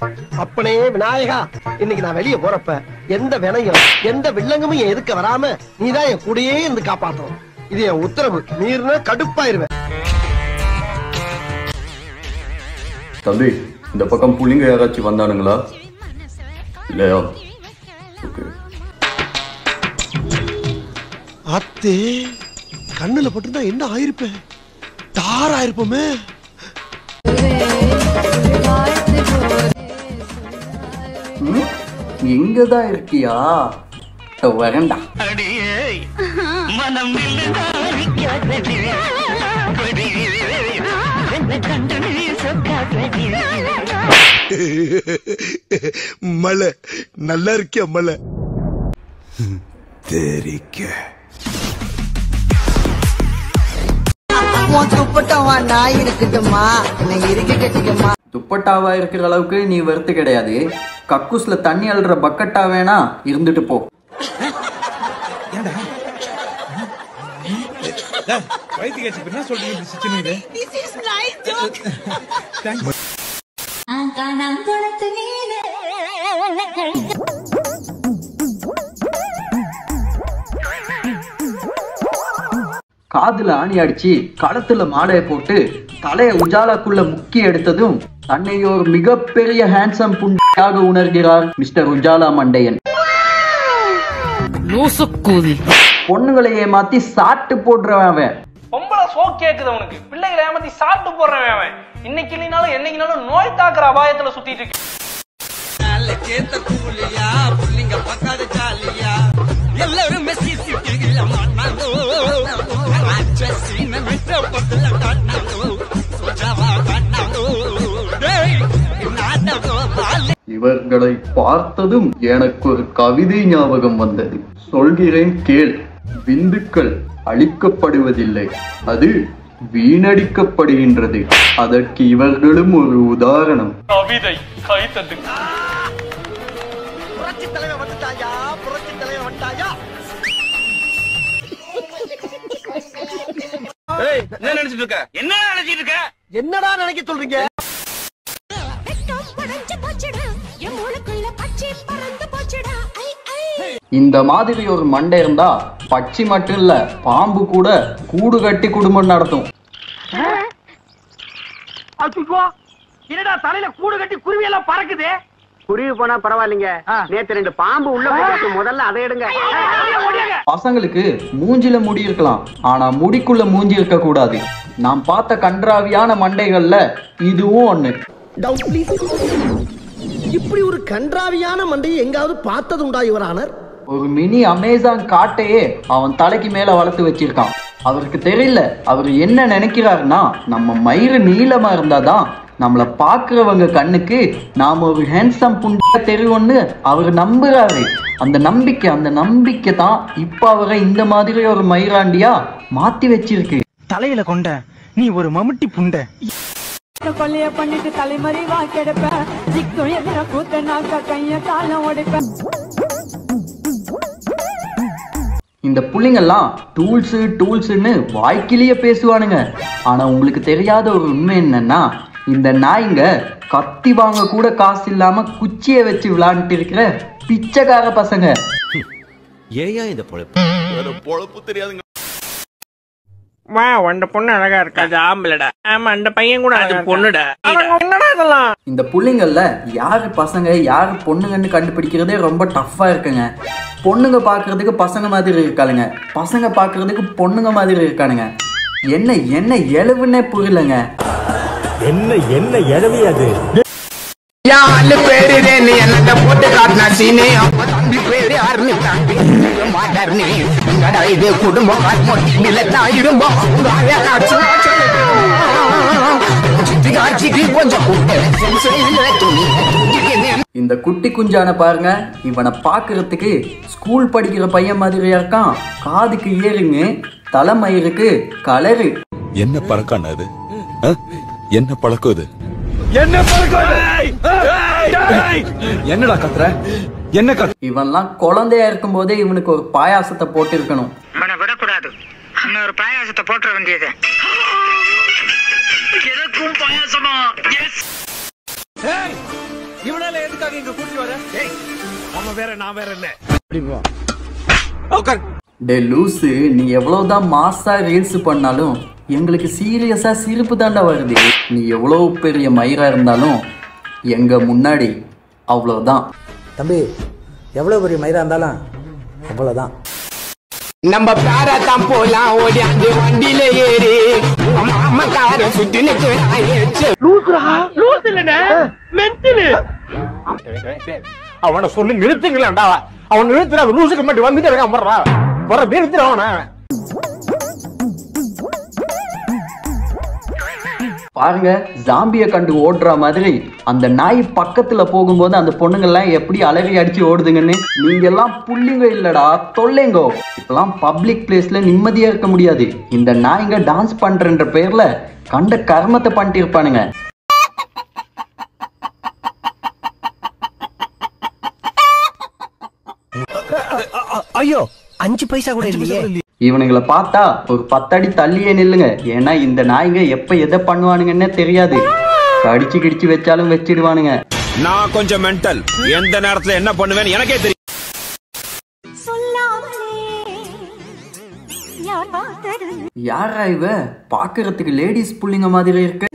அப்பனே விநாயகா இன்னைக்கு நான் வெளிய போறப்ப எந்த வினையும் எந்த வில்லங்கமும் என் எதுக்க வராம நீதான் என் கூடயே இருந்து காப்பாத்தணும் இது என் உத்தரவு மீறின கடுப்பாயிருவேன் தம்பி இந்த பக்கம் புள்ளிங்க யாராச்சும் வந்தானுங்களா இல்லையா ஓகே அத்தே கண்ணுல பட்டிருந்தா என்ன ஆயிருப்பேன் தார் ஆயிருப்போமே ம் இங்க தான் இருக்கியா இதோ வரேன்டா மலை நல்லா இருக்கியா மலை உன் துப்பட்டவா நாய் இருக்கட்டுமா என்னை இறுக்கி கட்டிக்கமா துப்பட்டாவா இருக்கிற அளவுக்கு நீ வெறுத்து கிடையாது கக்கூஸ்ல தண்ணி அள்ளுற பக்கெட்டா வேணா இருந்துட்டு போ காதுல ஆணி அடிச்சு களத்துல மாலையை போட்டு தலைய உஜாலாக்குள்ள முக்கி எடுத்ததும் தன்னை ஒரு மிகப்பெரிய ஹேண்ட்ஸம் புண்டியாக உணர்கிறார் மிஸ்டர் உஜாலா மண்டையன் பொண்ணுங்களை ஏமாத்தி சாட்டு போடுறவன் அவன் பொம்பளை சோ கேக்குது அவனுக்கு பிள்ளைகளை ஏமாத்தி சாப்பிட்டு போடுறவன் அவன் இன்னைக்கு இல்லைனாலும் என்னைக்குனாலும் நோய் தாக்குற அபாயத்துல சுத்திட்டு இருக்கு இவர்களை பார்த்ததும் எனக்கு ஒரு கவிதை ஞாபகம் வந்தது சொல்கிறேன் கேள் விந்துக்கள் அழிக்கப்படுவதில்லை அது வீணடிக்கப்படுகின்றது அதற்கு இவர்களும் ஒரு உதாரணம் கவிதை கைத்தட்டு புரட்சி தலைவர் வந்துட்டாயா புரட்சி தலைவர் வந்துட்டாயா என்ன நினைச்சிட்டு இருக்க என்ன நினைச்சிட்டு இருக்க என்னடா நினைக்க சொல்றீங்க இந்த மாதிரி ஒரு மண்டை இருந்தா பச்சி மட்டும் இல்ல பாம்பு கூட கூடு கட்டி குடும்பம் நடத்தும் என்னடா தலையில கூடு கட்டி குருவி எல்லாம் பறக்குது குருவி போனா பரவாயில்லைங்க நேத்து ரெண்டு பாம்பு உள்ள போட்டு முதல்ல அதை எடுங்க பசங்களுக்கு மூஞ்சில முடி இருக்கலாம் ஆனா முடிக்குள்ள மூஞ்சி இருக்க கூடாது நாம் பார்த்த கன்றாவியான மண்டைகள்ல இதுவும் ஒண்ணு டவுட் ப்ளீஸ் இப்படி ஒரு கன்றாவியான மண்டையை எங்காவது பார்த்தது உண்டா யுவரானர் ஒரு மினி அமேசான் காட்டையே அவன் தலைக்கு மேல வளர்த்து வச்சிருக்கான் அவருக்கு தெரியல அவர் என்ன நினைக்கிறாருன்னா நம்ம மயிறு நீளமா இருந்தாதான் நம்மள பாக்குறவங்க கண்ணுக்கு நாம ஒரு ஹேண்ட்ஸம் புண்டியா தெரியும்னு அவர் நம்புறாரு அந்த நம்பிக்கை அந்த நம்பிக்கை தான் இப்ப அவரை இந்த மாதிரி ஒரு மயிராண்டியா மாத்தி வச்சிருக்கு தலையில கொண்ட நீ ஒரு மம்முட்டி புண்டை கொள்ளைய பண்ணிட்டு தலைமறை வாக்கெடுப்பேன் சிக்கும் எதிர கூத்த நாக்க கைய காலம் உடைப்பேன் இந்த புள்ளைங்கெல்லாம் டூல்ஸு டூல்ஸுன்னு வாய்க்கிலேயே பேசுவானுங்க ஆனா உங்களுக்கு தெரியாத ஒரு உண்மை என்னன்னா இந்த நாய்ங்க கத்தி வாங்க கூட காசு இல்லாம குச்சியை வச்சு விளையாண்டுட்டு இருக்கிற பிச்சைக்கார பசங்க வா அந்த பொண்ணு அழகா இருக்கா அது ஆம்பளடா ஆமா அந்த பையன் கூட அது பொண்ணுடா என்னடா இதெல்லாம் இந்த புள்ளைங்கள்ல யாரு பசங்க யாரு பொண்ணுங்கன்னு கண்டுபிடிக்கிறதே ரொம்ப டஃப்பா இருக்குங்க பொண்ணுங்க பார்க்கிறதுக்கு பசங்க மாதிரி இருக்காளுங்க பசங்க பார்க்கிறதுக்கு பொண்ணுங்க மாதிரி இருக்கானுங்க என்ன என்ன எழவுன்னே புரியலங்க யாரு பேரு நீ என்னத்த போட்டு காட்டினா சீனே அப்ப தம்பி பேரு யாருன்னு தாண்டி மாட்டாருன்னு உங்கடா இது குடும்பம் இல்லத்தாயிரும்போம் உங்க ஆயாச்சு சித்தி காட்சிக்கு கொஞ்சம் துணி இந்த குட்டி குஞ்சான பாருங்க இவனை பார்க்கறதுக்கு ஸ்கூல் படிக்கிற பையன் மாதிரியா இருக்கான் காதுக்கு ஏறுங்க தலைமயிருக்கு கலரு என்ன பழக்கம் அது ஆ? என்ன பழக்கம் இது என்னடா கத்துற என்ன கத்து இவன்லாம் குழந்தையா இருக்கும் போதே இவனுக்கு ஒரு பாயாசத்தை போட்டிருக்கணும் இவனை விடக்கூடாது இன்னொரு பாயாசத்தை போட்டுற வேண்டியது இவனை டே லூசு நீ எவ்வளவுதான் மாசா ரீல்ஸ் பண்ணாலும் எங்களுக்கு சீரியஸா சிரிப்பு தாண்டா வருது நீ எவ்வளவு பெரிய மயிரா இருந்தாலும் எங்க முன்னாடி அவ்வளவுதான் தம்பி எவ்வளோ பெரிய மயிரா இருந்தாலும் அவ்வளோதான் நம்ம பேரத்தான் போலாம் ஓடியாந்து வண்டியில ஏறி மாமக்கார சுத்தி நிக்கு அவனை சொல்லி நிறுத்துங்களேன்டா அவன் நிறுத்துற லூசுக்கு மட்டும் வந்துட்டு இருக்கான் போடுறா போற நிறுத்துற அவனை பாருங்க ஜாம்பியை கண்டு ஓடுற மாதிரி அந்த நாய் பக்கத்துல போகும்போது அந்த பொண்ணுங்கெல்லாம் எப்படி அலறி அடிச்சு ஓடுதுங்கன்னு நீங்க எல்லாம் புள்ளிங்க இல்லடா தொல்லைங்கோ இப்பெல்லாம் பப்ளிக் பிளேஸ்ல நிம்மதியா இருக்க முடியாது இந்த நாய்ங்க டான்ஸ் பண்றன்ற பேர்ல கண்ட கர்மத்தை பண்ணிட்டு இருப்பானுங்க ஐயோ அஞ்சு பைசா கூட இல்லையே இவனுங்களை பார்த்தா ஒரு பத்தடி தள்ளியே நில்லுங்க ஏன்னா இந்த நாய்ங்க எப்ப எதை பண்ணுவானுங்கன்னே தெரியாது கடிச்சு கிடிச்சு வச்சாலும் வச்சிடுவானுங்க நான் கொஞ்சம் மென்டல் எந்த நேரத்துல என்ன பண்ணுவேன்னு எனக்கே தெரியும் யாரா இவ பாக்குறதுக்கு லேடிஸ் புள்ளிங்க மாதிரி இருக்கு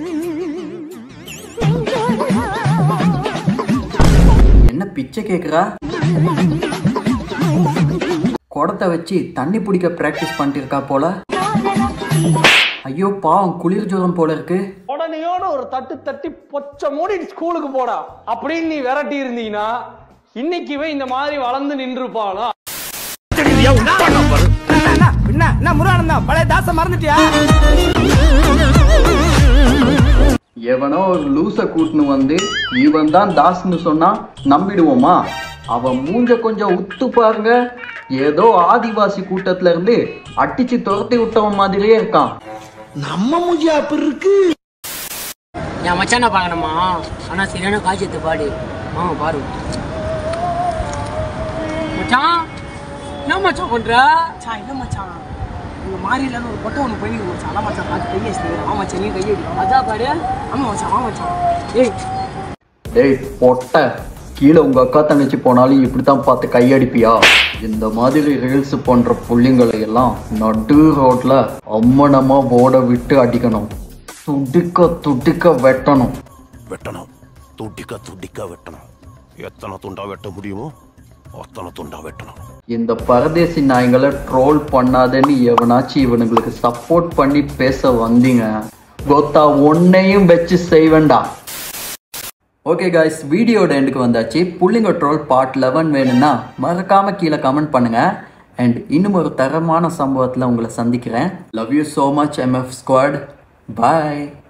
என்ன பிச்சை கேக்குறா குடத்தை வச்சு தண்ணி பிடிக்க பிராக்டிஸ் பண்ணிட்டு இருக்கா போல ஐயோ பாவம் குளிர் ஜுரம் போல இருக்கு உடனேயோட ஒரு தட்டு தட்டி பொச்ச மூடி ஸ்கூலுக்கு போடா அப்படின்னு நீ விரட்டி இருந்தீங்கன்னா இன்னைக்குவே இந்த மாதிரி வளர்ந்து நின்றுப்பானா என்ன என்ன முருகானந்தா பழைய தாச மறந்துட்டியா எவனோ ஒரு லூச கூட்டுன்னு வந்து இவன் தான் தாஸ்னு சொன்னா நம்பிடுவோமா அவன் மூஞ்ச கொஞ்சம் உத்து பாருங்க ஏதோ ஆதிவாசி கூட்டத்துல இருந்து அடிச்சு துரத்தி விட்டவன் மாதிரியே இருக்கான் நம்ம மூஞ்சி அப்படி இருக்கு என் மச்சான பார்க்கணுமா ஆனா சரியான காய்ச்சத்து பாடு ஆ பாரு மச்சான் என்ன மச்சான் பண்ற மச்சான் என்ன மச்சான் உங்க மாறிலன்னு ஒரு பொட்டை ஒன்று போய் மச்சான் அதான் மச்சான் பார்த்து கையை செய்யுங்க ஆமா மச்சான் நீ கையை அதான் பாரு ஆமா மச்சான் ஆமா மச்சான் ஏய் டேய் பொட்ட கீழே உங்க அக்கா தங்கச்சி போனாலும் இப்படித்தான் பார்த்து கையடிப்பியா இந்த மாதிரி ரீல்ஸ் பண்ற புள்ளிங்களை எல்லாம் நடு ரோட்ல அம்மனமா ஓட விட்டு அடிக்கணும் துடிக்க துடிக்க வெட்டணும் வெட்டணும் துடிக்க துடிக்க வெட்டணும் எத்தனை துண்டா வெட்ட முடியுமோ அத்தனை துண்டா வெட்டணும் இந்த பரதேசி நாய்களை ட்ரோல் பண்ணாதேன்னு எவனாச்சும் இவனுங்களுக்கு சப்போர்ட் பண்ணி பேச வந்தீங்க கொத்தா ஒன்னையும் வச்சு செய்வேண்டா ஓகே காய்ஸ் வீடியோட எண்டுக்கு வந்தாச்சு புள்ளிங்க ட்ரோல் பார்ட் லெவன் வேணும்னா மறக்காம கீழே கமெண்ட் பண்ணுங்க அண்ட் இன்னும் ஒரு தரமான சம்பவத்தில் உங்களை சந்திக்கிறேன் love you so much MF squad bye